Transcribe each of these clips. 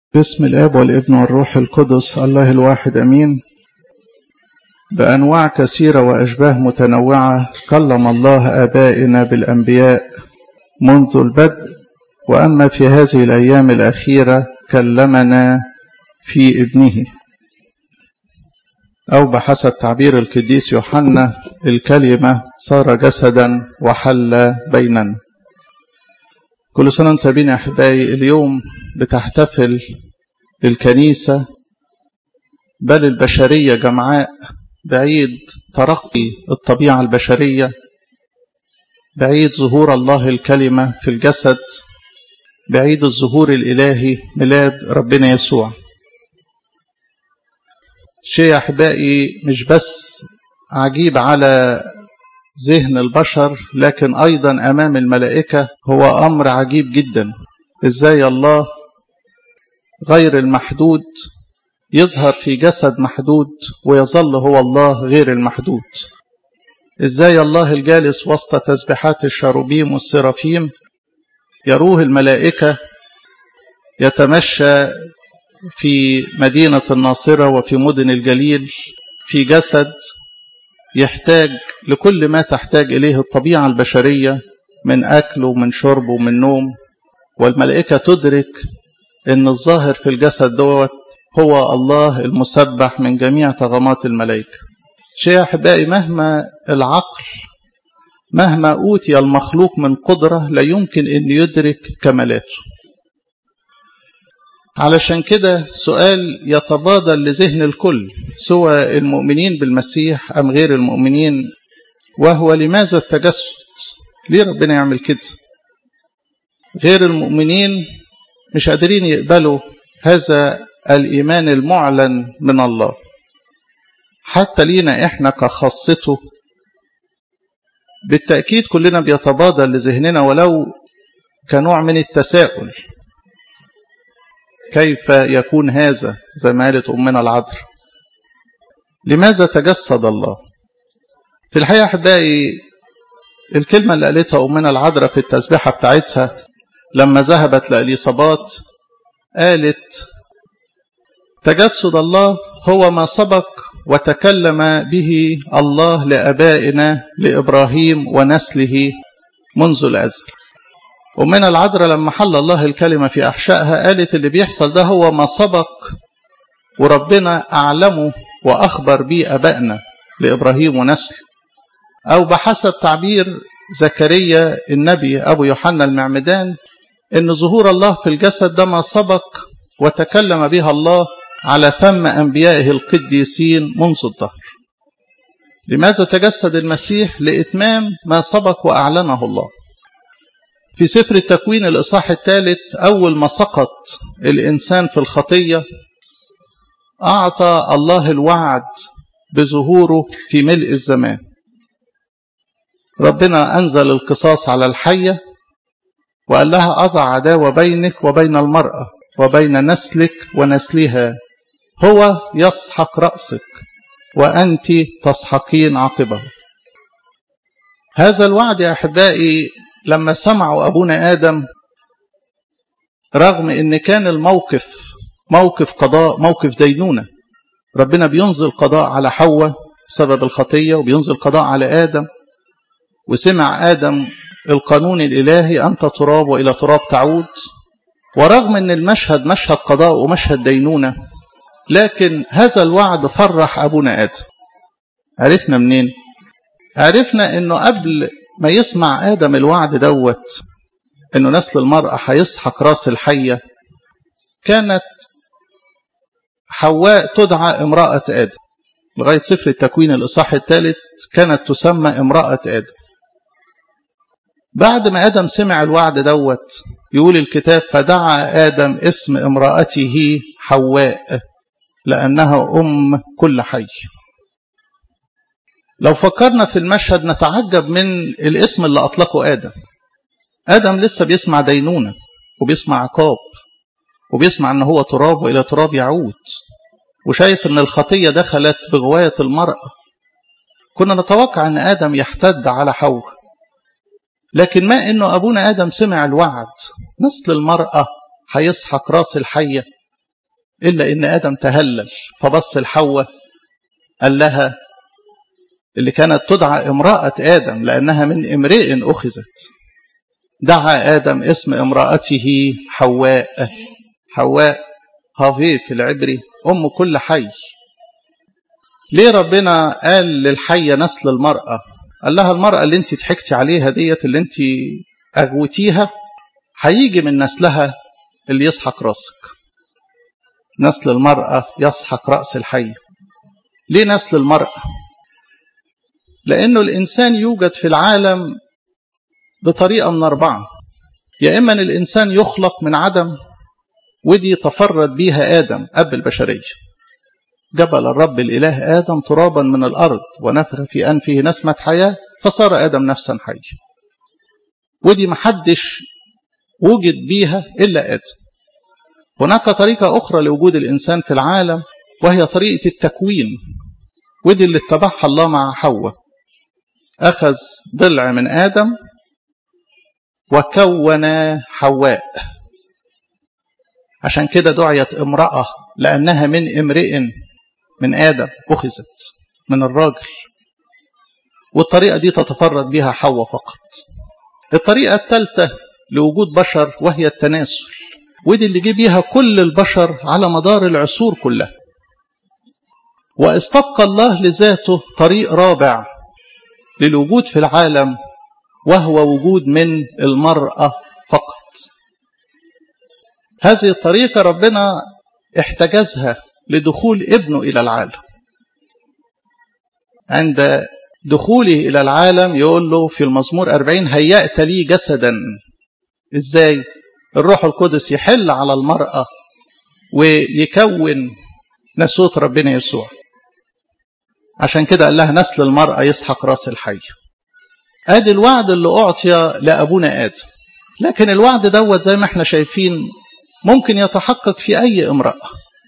باسم الاب والابن والروح القدس الله الواحد امين بانواع كثيره واشباه متنوعه كلم الله ابائنا بالانبياء منذ البدء واما في هذه الايام الاخيره كلمنا في ابنه او بحسب تعبير القديس يوحنا الكلمه صار جسدا وحل بيننا كل سنه وانتم بينا احبائي اليوم بتحتفل الكنيسه بل البشريه جمعاء بعيد ترقي الطبيعه البشريه بعيد ظهور الله الكلمه في الجسد بعيد الظهور الالهي ميلاد ربنا يسوع شيء احبائي مش بس عجيب على ذهن البشر لكن ايضا امام الملائكه هو امر عجيب جدا ازاي الله غير المحدود يظهر في جسد محدود ويظل هو الله غير المحدود ازاي الله الجالس وسط تسبيحات الشاروبيم والسرافيم يروه الملائكه يتمشى في مدينه الناصره وفي مدن الجليل في جسد يحتاج لكل ما تحتاج اليه الطبيعه البشريه من اكل ومن شرب ومن نوم والملائكه تدرك ان الظاهر في الجسد دوت هو الله المسبح من جميع طغمات الملائكه شيء احبائي مهما العقل مهما اوتي المخلوق من قدره لا يمكن ان يدرك كمالاته علشان كده سؤال يتبادل لذهن الكل سواء المؤمنين بالمسيح ام غير المؤمنين وهو لماذا التجسد ليه ربنا يعمل كده غير المؤمنين مش قادرين يقبلوا هذا الايمان المعلن من الله حتى لينا احنا كخاصته بالتاكيد كلنا بيتبادل لذهننا ولو كنوع من التساؤل كيف يكون هذا زي ما قالت امنا العذراء لماذا تجسد الله في الحقيقه احبائي الكلمه اللي قالتها امنا العذراء في التسبيحه بتاعتها لما ذهبت لاليصابات قالت تجسد الله هو ما سبق وتكلم به الله لابائنا لابراهيم ونسله منذ الازل ومن العذراء لما حل الله الكلمه في احشائها قالت اللي بيحصل ده هو ما سبق وربنا اعلمه واخبر به ابائنا لابراهيم ونسله او بحسب تعبير زكريا النبي ابو يوحنا المعمدان ان ظهور الله في الجسد ده ما سبق وتكلم بها الله على فم انبيائه القديسين منذ الدهر لماذا تجسد المسيح لاتمام ما سبق واعلنه الله في سفر التكوين الاصحاح الثالث اول ما سقط الانسان في الخطيه اعطى الله الوعد بظهوره في ملء الزمان ربنا انزل القصاص على الحيه وقال لها اضع عداوه بينك وبين المراه وبين نسلك ونسلها هو يسحق راسك وانت تسحقين عقبه هذا الوعد يا احبائي لما سمعوا ابونا ادم رغم ان كان الموقف موقف قضاء موقف دينونه ربنا بينزل قضاء على حواء بسبب الخطيه وبينزل قضاء على ادم وسمع ادم القانون الالهي انت تراب والى تراب تعود ورغم ان المشهد مشهد قضاء ومشهد دينونه لكن هذا الوعد فرح ابونا ادم عرفنا منين عرفنا انه قبل ما يسمع ادم الوعد دوت انه نسل المراه هيسحق راس الحيه كانت حواء تدعى امراه ادم لغايه سفر التكوين الاصحاح الثالث كانت تسمى امراه ادم بعد ما ادم سمع الوعد دوت يقول الكتاب فدعا ادم اسم امراته حواء لانها ام كل حي لو فكرنا في المشهد نتعجب من الاسم اللي اطلقه ادم ادم لسه بيسمع دينونه وبيسمع عقاب وبيسمع ان هو تراب والى تراب يعود وشايف ان الخطيه دخلت بغوايه المراه كنا نتوقع ان ادم يحتد على حواء لكن ما انه ابونا ادم سمع الوعد نسل المراه هيسحق راس الحيه إلا إن آدم تهلل فبص لحواء قال لها اللي كانت تدعى امرأة آدم لأنها من امرئ أخذت دعا آدم اسم امرأته حواء حواء هافي في العبري أم كل حي ليه ربنا قال للحية نسل المرأة قال لها المرأة اللي انت ضحكتي عليها ديت اللي انت أغوتيها هيجي من نسلها اللي يسحق راسك نسل المرأة يسحق رأس الحي ليه نسل المرأة لأنه الإنسان يوجد في العالم بطريقة من أربعة يا إما أن الإنسان يخلق من عدم ودي تفرد بيها آدم أب البشرية جبل الرب الإله آدم ترابا من الأرض ونفخ في أنفه نسمة حياة فصار آدم نفسا حية ودي محدش وجد بيها إلا آدم هناك طريقة أخرى لوجود الإنسان في العالم وهي طريقة التكوين ودي اللي اتبعها الله مع حواء أخذ ضلع من آدم وكون حواء عشان كده دعيت امرأة لأنها من امرئ من آدم أخذت من الراجل والطريقة دي تتفرد بها حواء فقط الطريقة الثالثة لوجود بشر وهي التناسل ودي اللي جه بيها كل البشر على مدار العصور كلها واستبقى الله لذاته طريق رابع للوجود في العالم وهو وجود من المرأة فقط هذه الطريقة ربنا احتجزها لدخول ابنه إلى العالم عند دخوله إلى العالم يقول له في المزمور 40 هيأت لي جسدا إزاي الروح القدس يحل على المرأة ويكون نسوت ربنا يسوع عشان كده قال لها نسل المرأة يسحق راس الحي ادي الوعد اللي اعطي لابونا ادم لكن الوعد دوت زي ما احنا شايفين ممكن يتحقق في اي امرأة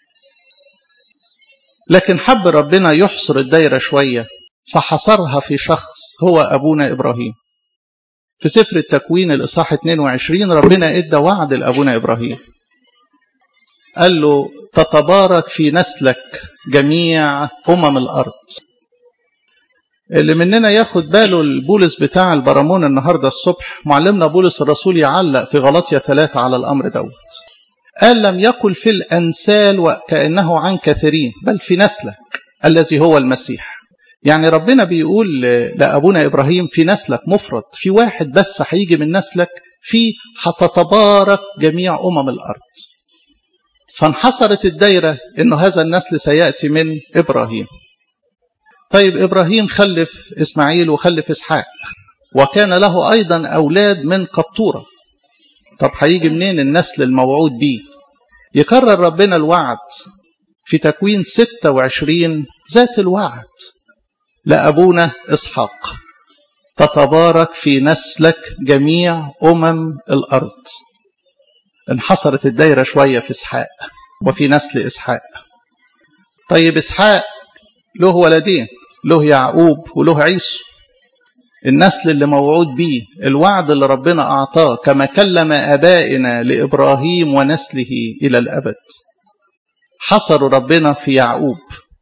لكن حب ربنا يحصر الدايرة شوية فحصرها في شخص هو ابونا ابراهيم في سفر التكوين الاصحاح 22 ربنا ادى وعد لابونا ابراهيم قال له تتبارك في نسلك جميع أمم الأرض اللي مننا ياخد باله البولس بتاع البرامون النهاردة الصبح معلمنا بولس الرسول يعلق في غلطية ثلاثة على الأمر دوت قال لم يقل في الأنسال وكأنه عن كثيرين بل في نسلك الذي هو المسيح يعني ربنا بيقول لأبونا إبراهيم في نسلك مفرد في واحد بس هيجي من نسلك في هتتبارك جميع أمم الأرض فانحصرت الدايرة انه هذا النسل سيأتي من ابراهيم طيب ابراهيم خلف اسماعيل وخلف اسحاق وكان له ايضا اولاد من قطورة طب هيجي منين النسل الموعود به يكرر ربنا الوعد في تكوين 26 ذات الوعد لأبونا إسحاق تتبارك في نسلك جميع أمم الأرض انحصرت الدايرة شوية في إسحاق وفي نسل إسحاق طيب إسحاق له ولدين له يعقوب وله عيسو النسل اللي موعود بيه الوعد اللي ربنا أعطاه كما كلم أبائنا لإبراهيم ونسله إلى الأبد حصروا ربنا في يعقوب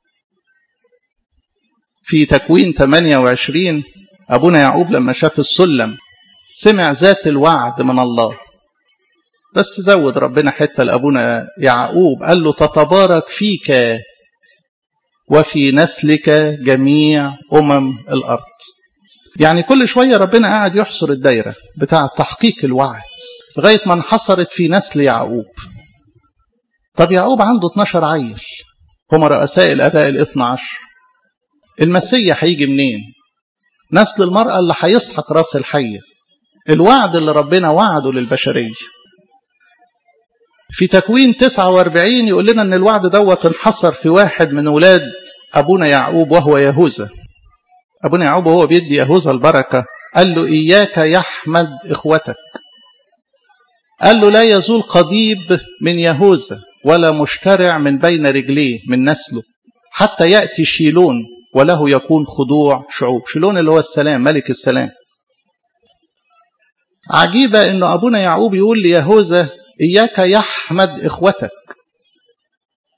في تكوين 28 أبونا يعقوب لما شاف السلم سمع ذات الوعد من الله بس زود ربنا حتة لأبونا يعقوب قال له تتبارك فيك وفي نسلك جميع أمم الأرض يعني كل شوية ربنا قاعد يحصر الدايرة بتاع تحقيق الوعد لغاية ما انحصرت في نسل يعقوب طب يعقوب عنده 12 عيل هم رؤساء الآباء الاثنى عشر المسيح هيجي منين نسل المرأة اللي هيسحق راس الحية الوعد اللي ربنا وعده للبشرية في تكوين 49 يقول لنا ان الوعد دوت انحصر في واحد من ولاد ابونا يعقوب وهو يهوذا ابونا يعقوب وهو بيدي يهوذا البركه قال له اياك يحمد اخوتك قال له لا يزول قضيب من يهوذا ولا مشترع من بين رجليه من نسله حتى ياتي شيلون وله يكون خضوع شعوب شيلون اللي هو السلام ملك السلام عجيبه انه ابونا يعقوب يقول ليهوذا إياك يحمد إخوتك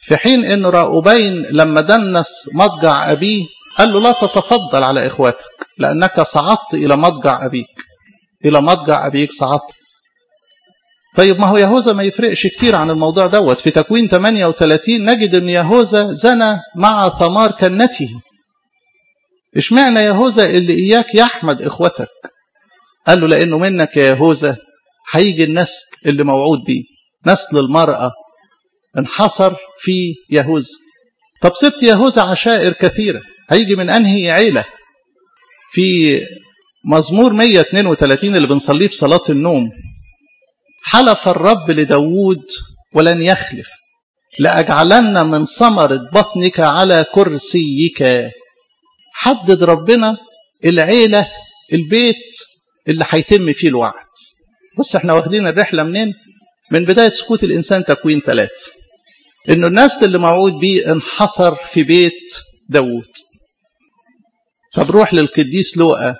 في حين ان راؤوبين لما دنس مضجع ابيه قال له لا تتفضل على اخواتك لانك صعدت الى مضجع ابيك الى مضجع ابيك صعدت طيب ما هو يهوذا ما يفرقش كتير عن الموضوع دوت في تكوين 38 نجد ان يهوذا زنى مع ثمار كنته اشمعنى يهوذا اللي اياك يحمد اخوتك قال له لانه منك يا يهوذا هيجي النسل اللي موعود بيه نسل المرأة انحصر في يهوذا طب سبت يهوذا عشائر كثيرة هيجي من أنهي عيلة في مزمور 132 اللي بنصليه في صلاة النوم حلف الرب لداود ولن يخلف لأجعلن من ثمرة بطنك على كرسيك حدد ربنا العيلة البيت اللي هيتم فيه الوعد بص احنا واخدين الرحلة منين من بداية سكوت الإنسان تكوين ثلاثة إنه الناس اللي موعود بيه انحصر في بيت داود طب روح للقديس لوقا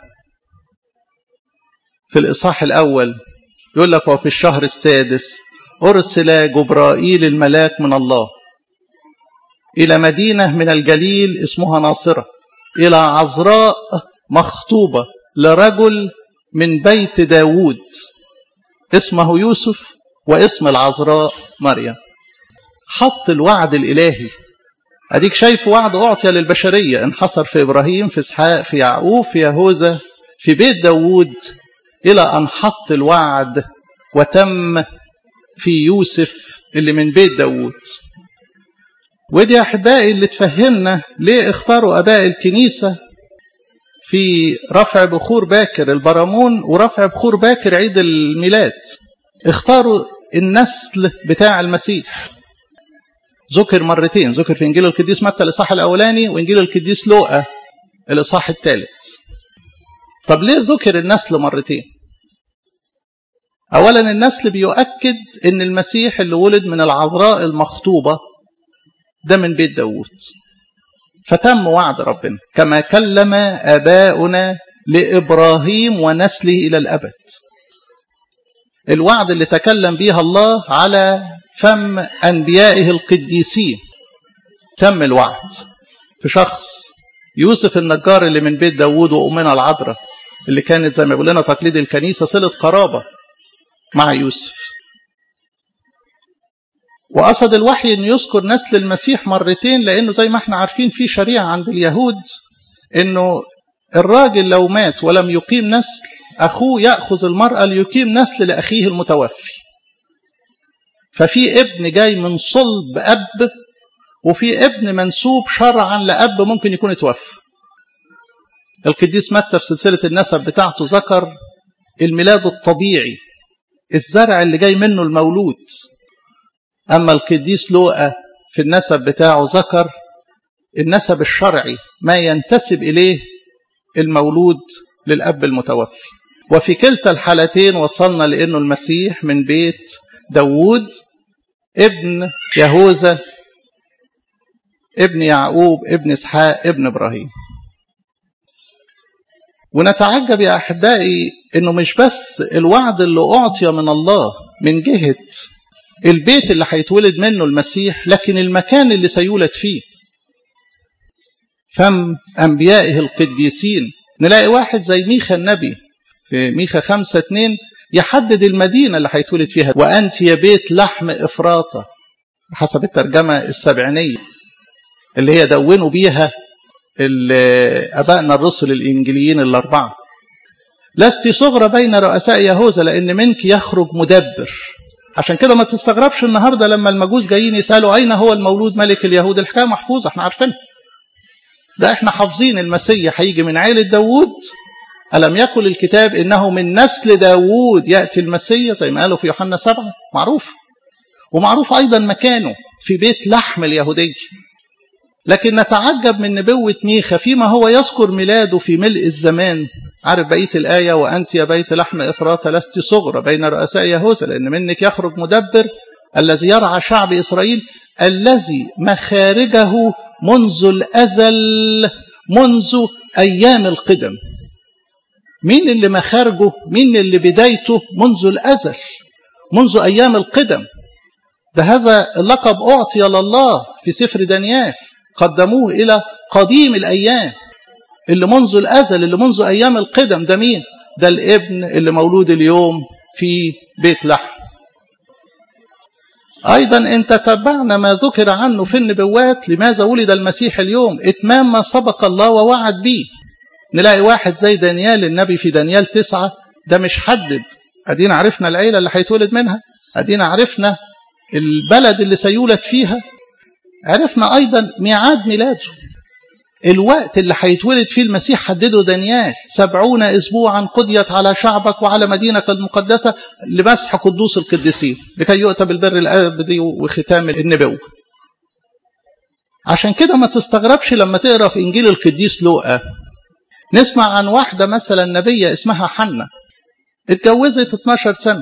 في الإصحاح الأول يقول لك وفي الشهر السادس أرسل جبرائيل الملاك من الله إلى مدينة من الجليل اسمها ناصرة إلى عذراء مخطوبة لرجل من بيت داود اسمه يوسف واسم العذراء مريم حط الوعد الإلهي أديك شايف وعد أعطي للبشرية انحصر في إبراهيم في إسحاق في يعقوب في يهوذا في بيت داود إلى أن حط الوعد وتم في يوسف اللي من بيت داود ودي أحبائي اللي تفهمنا ليه اختاروا أباء الكنيسة في رفع بخور باكر البرامون ورفع بخور باكر عيد الميلاد اختاروا النسل بتاع المسيح ذكر مرتين ذكر في انجيل القديس متى الاصحاح الاولاني وانجيل القديس لوقا الاصحاح الثالث طب ليه ذكر النسل مرتين اولا النسل بيؤكد ان المسيح اللي ولد من العذراء المخطوبه ده من بيت داوود فتم وعد ربنا كما كلم اباؤنا لابراهيم ونسله الى الابد الوعد اللي تكلم بيها الله على فم أنبيائه القديسين تم الوعد في شخص يوسف النجار اللي من بيت داوود وأمنا العذراء اللي كانت زي ما بيقول لنا تقليد الكنيسة صلة قرابة مع يوسف وقصد الوحي أن يذكر نسل المسيح مرتين لأنه زي ما احنا عارفين في شريعة عند اليهود أنه الراجل لو مات ولم يقيم نسل أخوه يأخذ المرأة ليقيم نسل لأخيه المتوفي ففي ابن جاي من صلب أب وفي ابن منسوب شرعا لأب ممكن يكون اتوفى القديس متى في سلسلة النسب بتاعته ذكر الميلاد الطبيعي الزرع اللي جاي منه المولود أما القديس لوقا في النسب بتاعه ذكر النسب الشرعي ما ينتسب إليه المولود للأب المتوفي وفي كلتا الحالتين وصلنا لأنه المسيح من بيت داوود ابن يهوذا ابن يعقوب ابن اسحاق ابن ابراهيم ونتعجب يا احبائي انه مش بس الوعد اللي اعطي من الله من جهه البيت اللي هيتولد منه المسيح لكن المكان اللي سيولد فيه فم انبيائه القديسين نلاقي واحد زي ميخا النبي في ميخا خمسة اتنين يحدد المدينة اللي هيتولد فيها وأنت يا بيت لحم إفراطة حسب الترجمة السبعينية اللي هي دونوا بيها أبائنا الرسل الإنجليين الأربعة لست صغرى بين رؤساء يهوذا لأن منك يخرج مدبر عشان كده ما تستغربش النهارده لما المجوس جايين يسالوا اين هو المولود ملك اليهود الحكايه محفوظه احنا عارفينها ده احنا حافظين المسيح هيجي من عائله داوود ألم يقل الكتاب إنه من نسل داوود يأتي المسيح زي ما قالوا في يوحنا سبعة معروف ومعروف أيضا مكانه في بيت لحم اليهودية لكن نتعجب من نبوة ميخا فيما هو يذكر ميلاده في ملء الزمان عارف بقية الآية وأنت يا بيت لحم إفراط لست صغرى بين رؤساء يهوذا لأن منك يخرج مدبر الذي يرعى شعب إسرائيل الذي مخارجه منذ الأزل منذ أيام القدم مين اللي مخارجه مين اللي بدايته منذ الأزل منذ أيام القدم ده هذا اللقب أعطي لله في سفر دانيال قدموه إلى قديم الأيام اللي منذ الأزل اللي منذ أيام القدم ده مين ده الابن اللي مولود اليوم في بيت لحم أيضا إن تتبعنا ما ذكر عنه في النبوات لماذا ولد المسيح اليوم إتمام ما سبق الله ووعد به نلاقي واحد زي دانيال النبي في دانيال تسعة ده مش حدد أدينا عرفنا العيلة اللي هيتولد منها أدينا عرفنا البلد اللي سيولد فيها عرفنا أيضا ميعاد ميلاده الوقت اللي هيتولد فيه المسيح حدده دانيال سبعون أسبوعا قضيت على شعبك وعلى مدينك المقدسة لمسح قدوس القديسين لكي يؤتى بالبر الأبدي وختام النبوة عشان كده ما تستغربش لما تقرأ في إنجيل القديس لوقا نسمع عن واحدة مثلا نبية اسمها حنة اتجوزت 12 سنة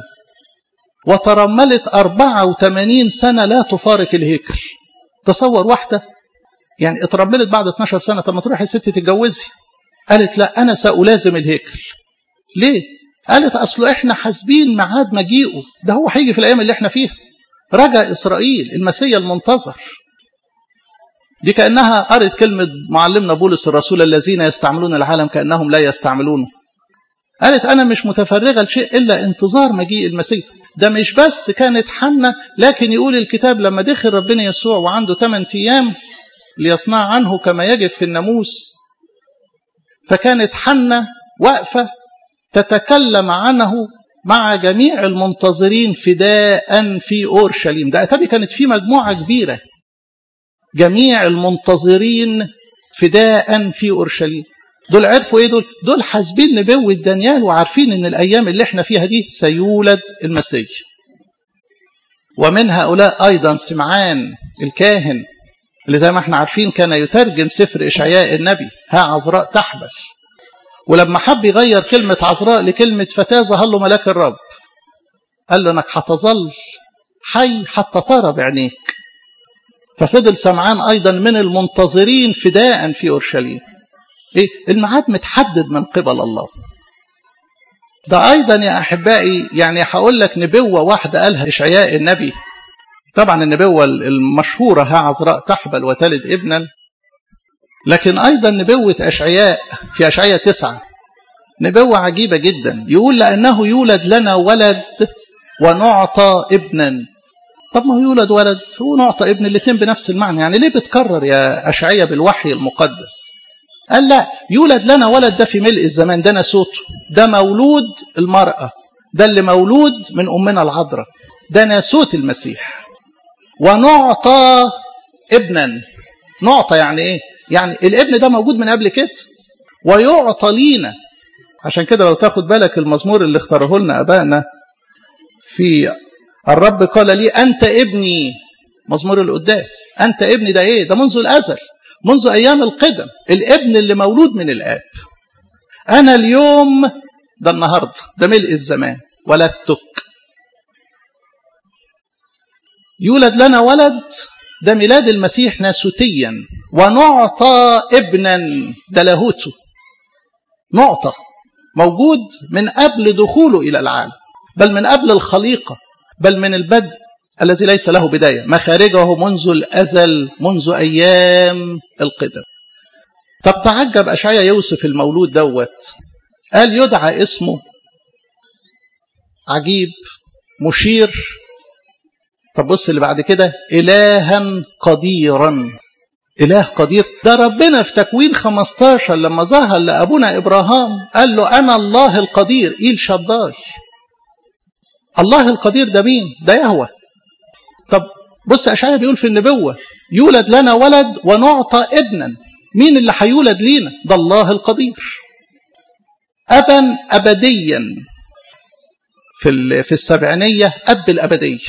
وترملت 84 سنة لا تفارق الهيكل تصور واحدة يعني اترملت بعد 12 سنة طب ما تروحي الست تتجوزي قالت لا أنا سألازم الهيكل ليه؟ قالت أصل إحنا حاسبين ميعاد مجيئه ده هو هيجي في الأيام اللي إحنا فيها رجع إسرائيل المسيا المنتظر دي كأنها قرت كلمة معلمنا بولس الرسول الذين يستعملون العالم كأنهم لا يستعملونه قالت أنا مش متفرغة لشيء إلا انتظار مجيء المسيح ده مش بس كانت حنة لكن يقول الكتاب لما دخل ربنا يسوع وعنده 8 أيام ليصنع عنه كما يجب في الناموس فكانت حنة واقفة تتكلم عنه مع جميع المنتظرين فداء في أورشليم ده أتابي كانت في مجموعة كبيرة جميع المنتظرين فداء في أورشليم دول عرفوا ايه دول دول حاسبين نبوة دانيال وعارفين ان الايام اللي احنا فيها دي سيولد المسيح ومن هؤلاء ايضا سمعان الكاهن اللي زي ما احنا عارفين كان يترجم سفر اشعياء النبي ها عذراء تحبل ولما حب يغير كلمة عذراء لكلمة فتاة ظهر له ملاك الرب قال له انك هتظل حي حتى ترى بعينيك ففضل سمعان ايضا من المنتظرين فداء في اورشليم ايه الميعاد متحدد من قبل الله ده ايضا يا احبائي يعني هقول لك نبوه واحده قالها اشعياء النبي طبعا النبوه المشهوره ها عذراء تحبل وتلد ابنا لكن ايضا نبوه اشعياء في اشعياء تسعة نبوه عجيبه جدا يقول لانه يولد لنا ولد ونعطى ابنا طب ما هو يولد ولد ونعطى ابن الاثنين بنفس المعنى يعني ليه بتكرر يا اشعياء بالوحي المقدس قال لا يولد لنا ولد ده في ملء الزمان ده ناسوته ده مولود المرأة ده اللي مولود من أمنا العذراء ده ناسوت المسيح ونعطى ابنا نعطى يعني ايه يعني الابن ده موجود من قبل كده ويعطى لينا عشان كده لو تاخد بالك المزمور اللي اختاره لنا ابائنا في الرب قال لي انت ابني مزمور القداس انت ابني ده ايه ده منذ الازل منذ أيام القدم الابن اللي مولود من الآب أنا اليوم ده النهاردة ده ملء الزمان ولدتك يولد لنا ولد ده ميلاد المسيح ناسوتيا ونعطى ابنا ده لاهوته نعطى موجود من قبل دخوله إلى العالم بل من قبل الخليقة بل من البدء الذي ليس له بداية مخارجه منذ الأزل منذ أيام القدم طب تعجب أشعيا يوصف المولود دوت قال يدعى اسمه عجيب مشير طب بص اللي بعد كده إلها قديرا إله قدير ده ربنا في تكوين 15 لما ظهر لأبونا إبراهام قال له أنا الله القدير إيل شداي الله القدير ده مين ده يهوه طب بص أشعيا بيقول في النبوة يولد لنا ولد ونعطى ابنا مين اللي هيولد لينا ده الله القدير أبا أبديا في في السبعينية أب الأبدية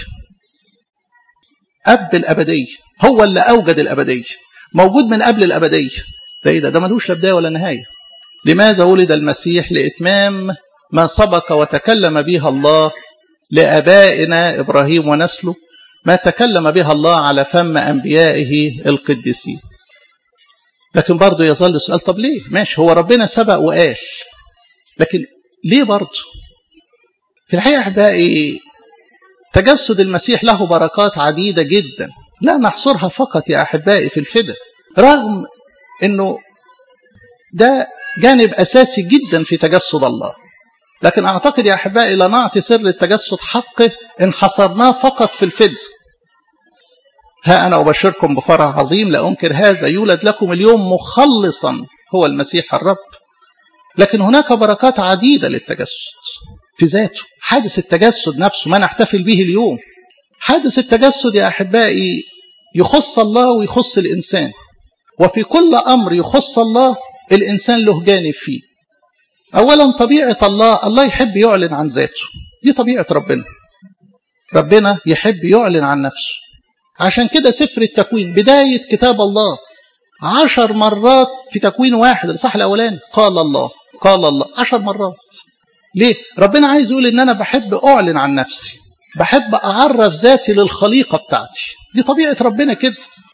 أب الأبدية هو اللي أوجد الأبدية موجود من قبل الأبدية ده إيه ده ده ملوش لا بداية ولا نهاية لماذا ولد المسيح لإتمام ما سبق وتكلم بها الله لآبائنا إبراهيم ونسله ما تكلم بها الله على فم أنبيائه القديسين لكن برضه يظل السؤال طب ليه ماشي هو ربنا سبق وقال لكن ليه برضه في الحقيقة أحبائي تجسد المسيح له بركات عديدة جدا لا نحصرها فقط يا أحبائي في الفدا رغم أنه ده جانب أساسي جدا في تجسد الله لكن أعتقد يا أحبائي لا نعطي سر التجسد حقه إن حصرناه فقط في الفدس ها أنا أبشركم بفرح عظيم لا أنكر هذا يولد لكم اليوم مخلصا هو المسيح الرب لكن هناك بركات عديدة للتجسد في ذاته حادث التجسد نفسه ما نحتفل به اليوم حادث التجسد يا أحبائي يخص الله ويخص الإنسان وفي كل أمر يخص الله الإنسان له جانب فيه أولا طبيعة الله الله يحب يعلن عن ذاته دي طبيعة ربنا ربنا يحب يعلن عن نفسه عشان كده سفر التكوين بداية كتاب الله عشر مرات في تكوين واحد الصح الأولاني قال الله قال الله عشر مرات ليه؟ ربنا عايز يقول إن أنا بحب أعلن عن نفسي بحب أعرف ذاتي للخليقة بتاعتي دي طبيعة ربنا كده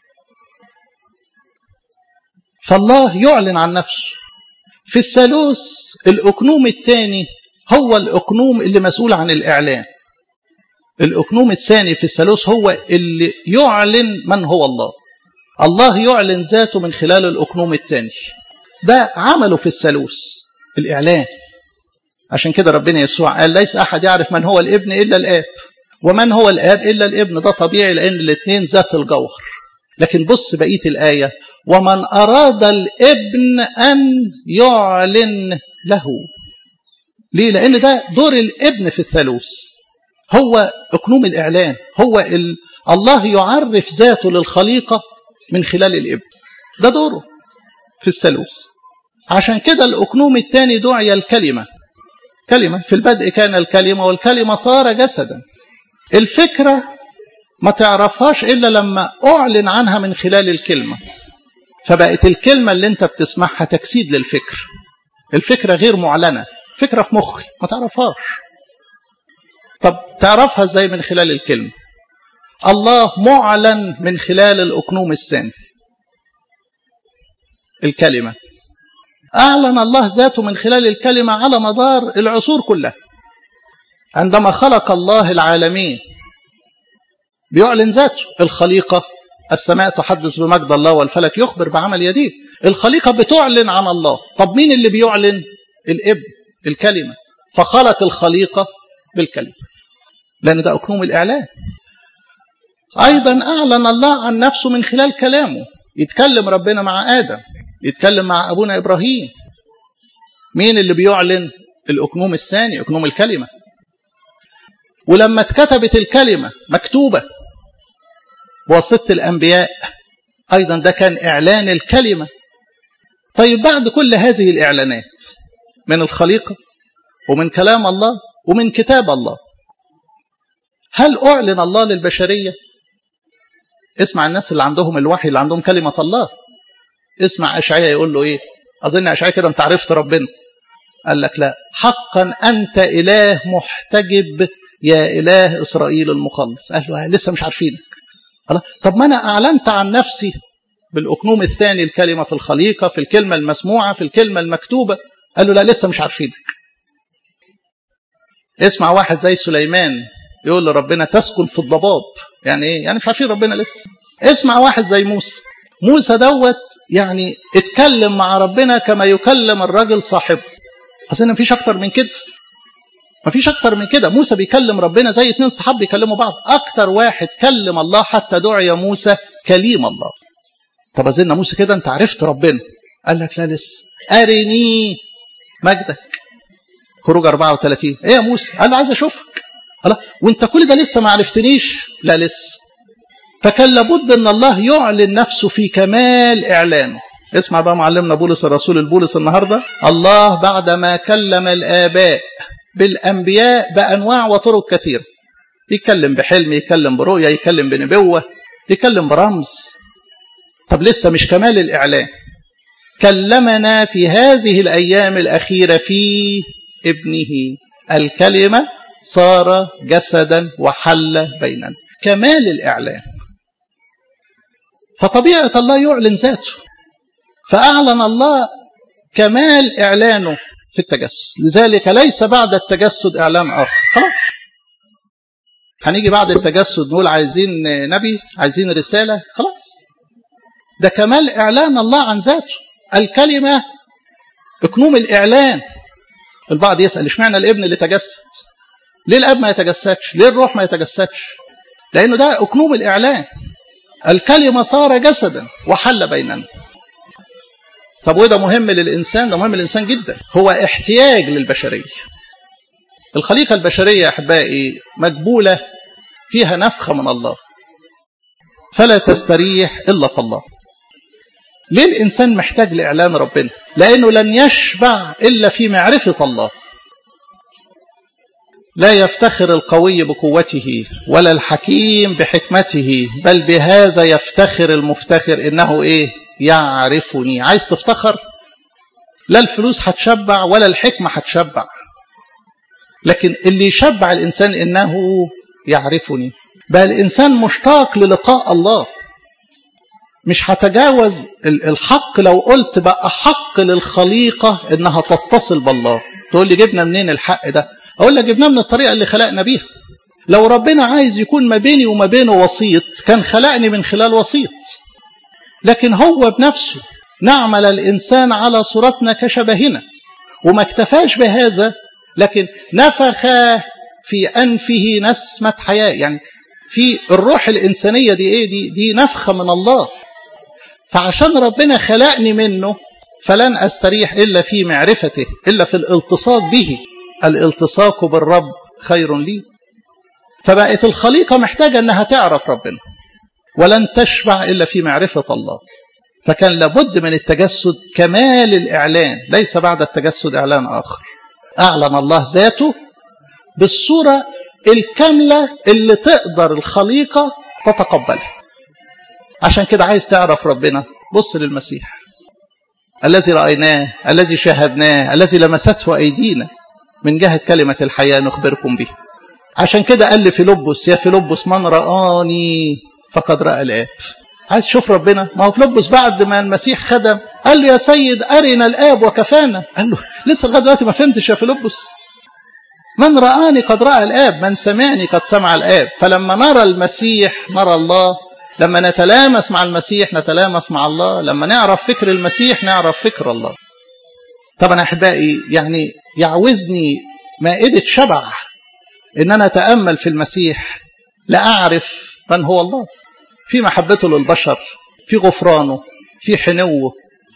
فالله يعلن عن نفسه في الثالوث الأكنوم الثاني هو الأكنوم اللي مسؤول عن الإعلان الأكنوم الثاني في الثالوث هو اللي يعلن من هو الله الله يعلن ذاته من خلال الأكنوم الثاني ده عمله في الثالوث الإعلان عشان كده ربنا يسوع قال ليس أحد يعرف من هو الابن إلا الآب ومن هو الآب إلا الابن ده طبيعي لأن الاثنين ذات الجوهر لكن بص بقية الآية ومن أراد الابن أن يعلن له ليه؟ لأن ده دور الابن في الثالوث هو أكنوم الإعلان هو ال... الله يعرف ذاته للخليقة من خلال الابن ده دوره في الثالوث عشان كده الأكنوم الثاني دعي الكلمة كلمة في البدء كان الكلمة والكلمة صار جسدا الفكرة ما تعرفهاش إلا لما أعلن عنها من خلال الكلمة فبقت الكلمة اللي انت بتسمعها تجسيد للفكر الفكرة غير معلنة فكرة في مخي ما تعرفهاش طب تعرفها ازاي من خلال الكلمة الله معلن من خلال الأكنوم الثاني الكلمة أعلن الله ذاته من خلال الكلمة على مدار العصور كلها عندما خلق الله العالمين بيعلن ذاته الخليقة السماء تحدث بمجد الله والفلك يخبر بعمل يديه الخليقة بتعلن عن الله طب مين اللي بيعلن الابن الكلمة فخلق الخليقة بالكلمة لأن ده أكنوم الإعلان أيضا أعلن الله عن نفسه من خلال كلامه يتكلم ربنا مع آدم يتكلم مع أبونا إبراهيم مين اللي بيعلن الأكنوم الثاني أكنوم الكلمة ولما اتكتبت الكلمة مكتوبة بواسطة الأنبياء أيضا ده كان إعلان الكلمة طيب بعد كل هذه الإعلانات من الخليقة ومن كلام الله ومن كتاب الله هل أعلن الله للبشرية اسمع الناس اللي عندهم الوحي اللي عندهم كلمة الله اسمع أشعية يقول له إيه أظن أشعية كده أنت عرفت ربنا قال لك لا حقا أنت إله محتجب يا إله إسرائيل المخلص قال له لسه مش عارفينك طب ما أنا أعلنت عن نفسي بالأكنوم الثاني الكلمة في الخليقة في الكلمة المسموعة في الكلمة المكتوبة قال له لا لسه مش عارفينك اسمع واحد زي سليمان يقول لربنا تسكن في الضباب يعني ايه يعني مش عارفين ربنا لسه اسمع واحد زي موسى موسى دوت يعني اتكلم مع ربنا كما يكلم الرجل صاحبه اصل مفيش اكتر من كده مفيش اكتر من كده موسى بيكلم ربنا زي اتنين صحاب بيكلموا بعض اكتر واحد كلم الله حتى دعي موسى كليم الله طب اظن موسى كده انت عرفت ربنا قال لك لا لسه ارني مجدك خروج 34 ايه يا موسى قال له عايز اشوفك الله وانت كل ده لسه ما عرفتنيش لا لسه فكان لابد ان الله يعلن نفسه في كمال اعلانه اسمع بقى معلمنا بولس الرسول البولس النهارده الله بعدما كلم الاباء بالانبياء بانواع وطرق كثيره يتكلم بحلم يتكلم برؤيه يتكلم بنبوه يتكلم برمز طب لسه مش كمال الاعلان كلمنا في هذه الايام الاخيره في ابنه الكلمه صار جسدا وحل بيننا كمال الإعلان فطبيعة الله يعلن ذاته فأعلن الله كمال إعلانه في التجسد لذلك ليس بعد التجسد إعلان آخر خلاص هنيجي بعد التجسد نقول عايزين نبي عايزين رسالة خلاص ده كمال إعلان الله عن ذاته الكلمة اكنوم الإعلان البعض يسأل اشمعنى الابن اللي تجسد ليه الاب ما يتجسدش ليه الروح ما يتجسدش لانه ده اكنوم الاعلان الكلمه صار جسدا وحل بيننا طب وده مهم للانسان ده مهم للانسان جدا هو احتياج للبشريه الخليقه البشريه يا احبائي مجبوله فيها نفخه من الله فلا تستريح الا في الله ليه الانسان محتاج لاعلان ربنا لانه لن يشبع الا في معرفه الله لا يفتخر القوي بقوته ولا الحكيم بحكمته بل بهذا يفتخر المفتخر انه ايه يعرفني عايز تفتخر لا الفلوس هتشبع ولا الحكمه هتشبع لكن اللي يشبع الانسان انه يعرفني بل الانسان مشتاق للقاء الله مش هتجاوز الحق لو قلت بقى حق للخليقه انها تتصل بالله تقول لي جبنا منين الحق ده اقول لك جبناه من الطريقه اللي خلقنا بيها لو ربنا عايز يكون ما بيني وما بينه وسيط كان خلقني من خلال وسيط لكن هو بنفسه نعمل الانسان على صورتنا كشبهنا وما اكتفاش بهذا لكن نفخ في انفه نسمه حياه يعني في الروح الانسانيه دي ايه دي دي نفخه من الله فعشان ربنا خلقني منه فلن استريح الا في معرفته الا في الالتصاق به الالتصاق بالرب خير لي فبقت الخليقة محتاجة أنها تعرف ربنا ولن تشبع إلا في معرفة الله فكان لابد من التجسد كمال الإعلان ليس بعد التجسد إعلان آخر أعلن الله ذاته بالصورة الكاملة اللي تقدر الخليقة تتقبلها عشان كده عايز تعرف ربنا بص للمسيح الذي رأيناه الذي شاهدناه الذي لمسته أيدينا من جهة كلمة الحياة نخبركم به عشان كده قال لفيلبس يا فيلبس من رآني فقد رأى الآب عايز تشوف ربنا ما هو فيلبس بعد ما المسيح خدم قال له يا سيد أرنا الآب وكفانا قال له لسه لغاية دلوقتي ما فهمتش يا فيلبس من رآني قد رأى الآب من سمعني قد سمع الآب فلما نرى المسيح نرى الله لما نتلامس مع المسيح نتلامس مع الله لما نعرف فكر المسيح نعرف فكر الله طبعا أحبائي يعني يعوزني مائدة شبع إن أنا أتأمل في المسيح لأعرف من هو الله في محبته للبشر في غفرانه في حنوه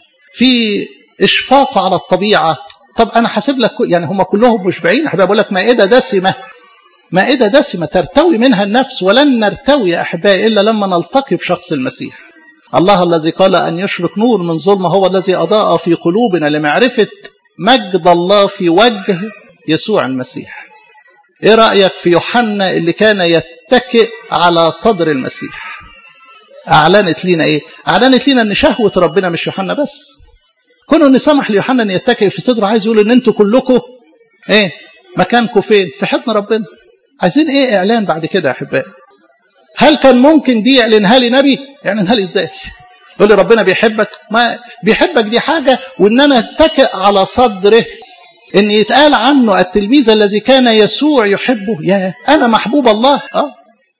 في إشفاقه على الطبيعة طب أنا حاسب لك يعني هم كلهم مشبعين أحبائي بقول لك مائدة دسمة مائدة دسمة ترتوي منها النفس ولن نرتوي يا أحبائي إلا لما نلتقي بشخص المسيح الله الذي قال أن يشرق نور من ظلمة هو الذي أضاء في قلوبنا لمعرفة مجد الله في وجه يسوع المسيح ايه رأيك في يوحنا اللي كان يتكئ على صدر المسيح اعلنت لنا ايه اعلنت لنا ان شهوة ربنا مش يوحنا بس كونه ان سمح ليوحنا ان يتكئ في صدره عايز يقول ان انتوا كلكم ايه مكانكم فين في حضن ربنا عايزين ايه اعلان بعد كده يا احبائي هل كان ممكن دي يعلنها لي نبي يعلنها لي ازاي يقول لي ربنا بيحبك ما بيحبك دي حاجة وان انا اتكئ على صدره ان يتقال عنه التلميذ الذي كان يسوع يحبه يا انا محبوب الله اه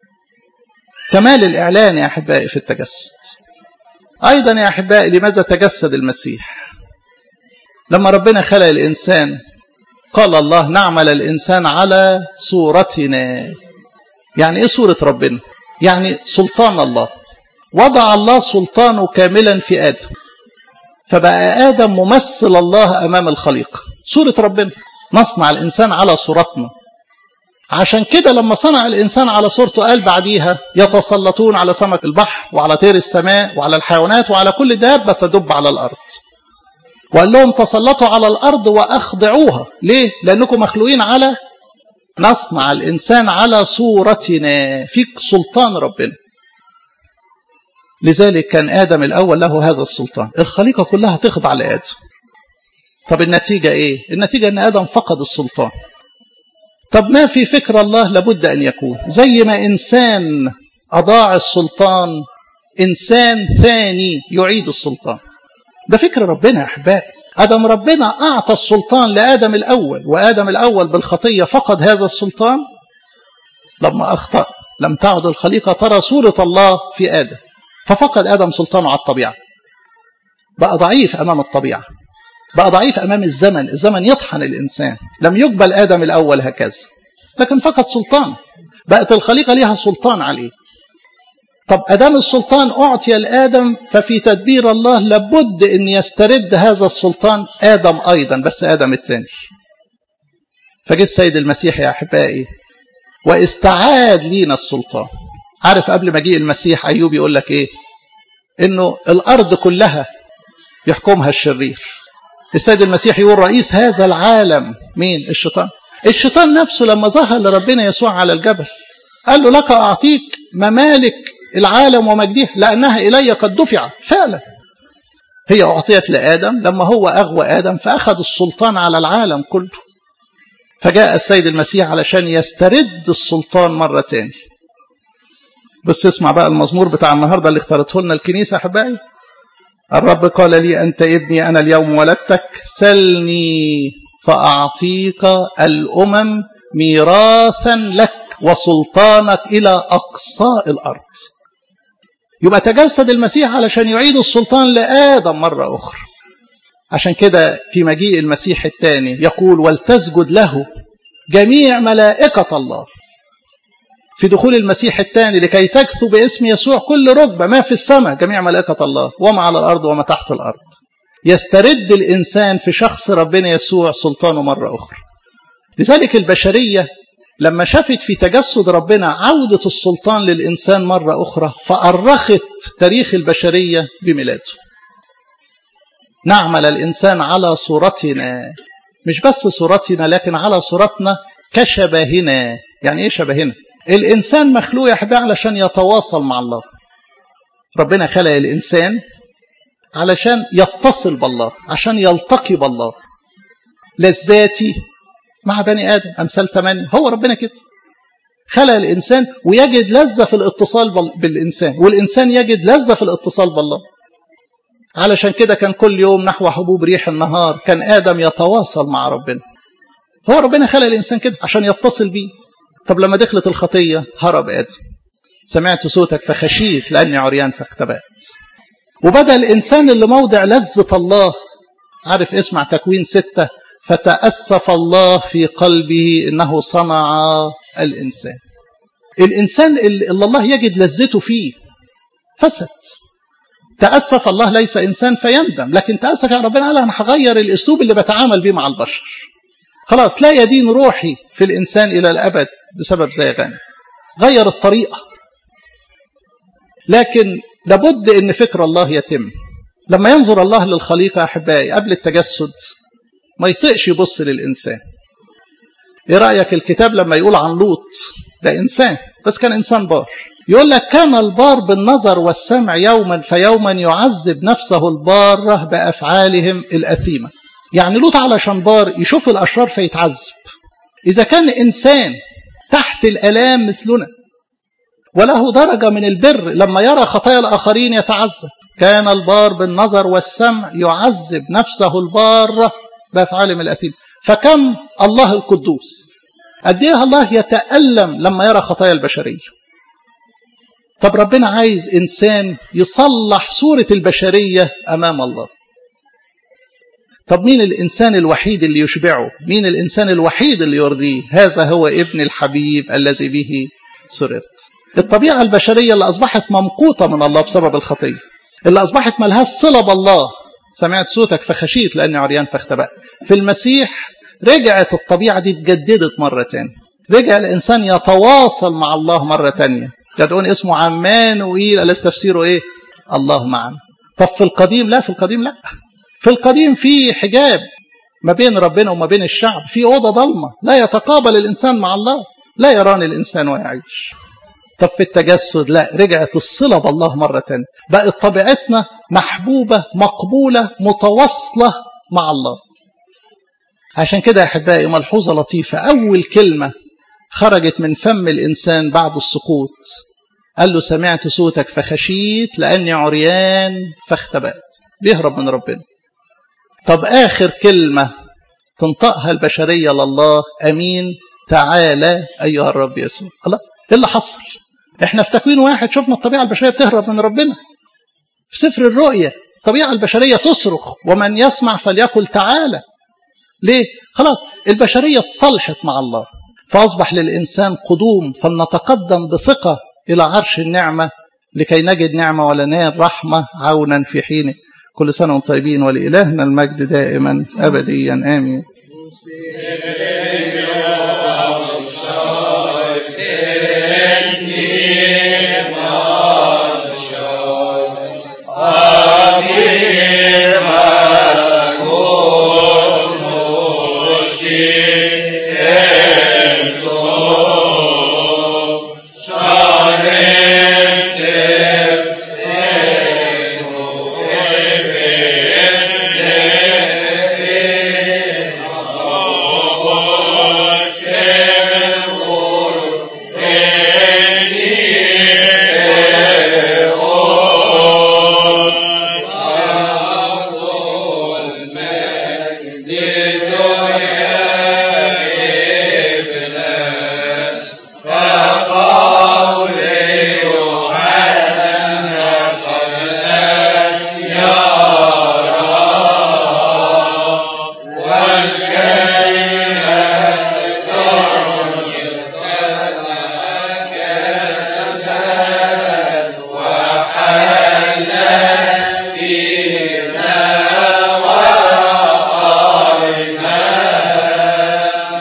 كمال الاعلان يا احبائي في التجسد ايضا يا احبائي لماذا تجسد المسيح لما ربنا خلق الانسان قال الله نعمل الانسان على صورتنا يعني ايه صوره ربنا يعني سلطان الله وضع الله سلطانه كاملا في ادم فبقى ادم ممثل الله امام الخليقه صورة ربنا نصنع الإنسان على صورتنا عشان كده لما صنع الإنسان على صورته قال بعديها يتسلطون على سمك البحر وعلى طير السماء وعلى الحيوانات وعلى كل دابة تدب على الأرض وقال لهم تسلطوا على الأرض وأخضعوها ليه؟ لأنكم مخلوقين على نصنع الإنسان على صورتنا فيك سلطان ربنا لذلك كان آدم الأول له هذا السلطان الخليقة كلها تخضع لآدم طب النتيجة ايه النتيجة ان ادم فقد السلطان طب ما في فكر الله لابد ان يكون زي ما انسان اضاع السلطان انسان ثاني يعيد السلطان ده فكر ربنا يا احبائي ادم ربنا اعطى السلطان لادم الاول وادم الاول بالخطيه فقد هذا السلطان لما أخطأ لم تعد الخليقة ترى صورة الله في آدم ففقد آدم سلطانه على الطبيعة بقى ضعيف أمام الطبيعة بقى ضعيف أمام الزمن الزمن يطحن الإنسان لم يقبل آدم الأول هكذا لكن فقد سلطانه بقت الخليقة ليها سلطان عليه طب أدام السلطان أعطي لآدم ففي تدبير الله لابد أن يسترد هذا السلطان آدم أيضا بس آدم الثاني فجه السيد المسيح يا أحبائي واستعاد لينا السلطان عارف قبل ما جه المسيح أيوب يقول لك إيه إنه الأرض كلها يحكمها الشرير السيد المسيح يقول رئيس هذا العالم مين الشيطان الشيطان نفسه لما ظهر لربنا يسوع على الجبل قال له لك أعطيك ممالك العالم ومجده لأنها إلي قد دفعت فعلا هي أعطيت لآدم لما هو أغوى آدم فأخذ السلطان على العالم كله فجاء السيد المسيح علشان يسترد السلطان مرة تاني بس اسمع بقى المزمور بتاع النهاردة اللي اختارته لنا الكنيسة أحبائي الرب قال لي أنت ابني أنا اليوم ولدتك سلني فأعطيك الأمم ميراثا لك وسلطانك إلى أقصاء الأرض يبقى تجسد المسيح علشان يعيد السلطان لآدم مرة أخرى عشان كده في مجيء المسيح الثاني يقول ولتسجد له جميع ملائكة الله في دخول المسيح الثاني لكي تكثو باسم يسوع كل ركبة ما في السماء جميع ملائكة الله وما على الأرض وما تحت الأرض يسترد الإنسان في شخص ربنا يسوع سلطانه مرة أخرى لذلك البشرية لما شافت في تجسد ربنا عودة السلطان للإنسان مرة أخرى فأرخت تاريخ البشرية بميلاده نعمل الإنسان على صورتنا مش بس صورتنا لكن على صورتنا كشبهنا يعني إيه شبهنا الإنسان مخلوق يا أحبائي علشان يتواصل مع الله ربنا خلق الإنسان علشان يتصل بالله عشان يلتقي بالله لذاتي مع بني آدم أمثال ثمانية هو ربنا كده خلق الإنسان ويجد لذة في الاتصال بالإنسان والإنسان يجد لذة في الاتصال بالله علشان كده كان كل يوم نحو حبوب ريح النهار كان آدم يتواصل مع ربنا هو ربنا خلق الإنسان كده عشان يتصل بيه طب لما دخلت الخطية هرب آدم سمعت صوتك فخشيت لأني عريان فاختبأت وبدأ الإنسان اللي موضع لذة الله عارف اسمع تكوين ستة فتأسف الله في قلبه إنه صنع الإنسان الإنسان اللي الله يجد لذته فيه فسد تأسف الله ليس إنسان فيندم لكن تأسف يا ربنا قال أنا هغير الأسلوب اللي بتعامل بيه مع البشر خلاص لا يدين روحي في الإنسان إلى الأبد بسبب زيغان غير الطريقة لكن لابد أن فكر الله يتم لما ينظر الله للخليقة أحبائي قبل التجسد ما يطيقش يبص للإنسان إيه رأيك الكتاب لما يقول عن لوط ده إنسان بس كان إنسان بار يقول لك كان البار بالنظر والسمع يوما فيوما يعذب نفسه البارة بأفعالهم الأثيمة يعني لوط علشان بار يشوف الأشرار فيتعذب إذا كان إنسان تحت الألام مثلنا وله درجة من البر لما يرى خطايا الآخرين يتعذب كان البار بالنظر والسمع يعذب نفسه البارة بأفعالهم الأثيمة فكم الله القدوس قد ايه الله يتألم لما يرى خطايا البشرية طب ربنا عايز إنسان يصلح صورة البشرية أمام الله طب مين الإنسان الوحيد اللي يشبعه مين الإنسان الوحيد اللي يرضيه هذا هو ابن الحبيب الذي به سررت الطبيعة البشرية اللي أصبحت ممقوطة من الله بسبب الخطية اللي أصبحت ملهاش صلة بالله سمعت صوتك فخشيت لأني عريان فاختبأت في المسيح رجعت الطبيعة دي اتجددت مرة تانية رجع الإنسان يتواصل مع الله مرة تانية يدعون اسمه عمانوئيل أليس تفسيره إيه الله معنا طب في القديم لا في القديم لا في القديم في حجاب ما بين ربنا وما بين الشعب في أوضة ضلمة لا يتقابل الإنسان مع الله لا يراني الإنسان ويعيش طب في التجسد لا رجعت الصلة بالله مرة تانية بقت طبيعتنا محبوبة مقبولة متواصلة مع الله عشان كده يا أحبائي ملحوظة لطيفة أول كلمة خرجت من فم الإنسان بعد السقوط قال له سمعت صوتك فخشيت لأني عريان فاختبأت بيهرب من ربنا طب آخر كلمة تنطقها البشرية لله أمين تعالى أيها الرب يسوع الله ايه اللي حصل احنا في تكوين واحد شفنا الطبيعه البشريه بتهرب من ربنا في سفر الرؤيا الطبيعه البشريه تصرخ ومن يسمع فليقل تعالى ليه خلاص البشريه اتصالحت مع الله فاصبح للانسان قدوم فلنتقدم بثقه الى عرش النعمه لكي نجد نعمه ولنال رحمه عونا في حينه كل سنه وانتم طيبين ولالهنا المجد دائما ابديا امين Amen.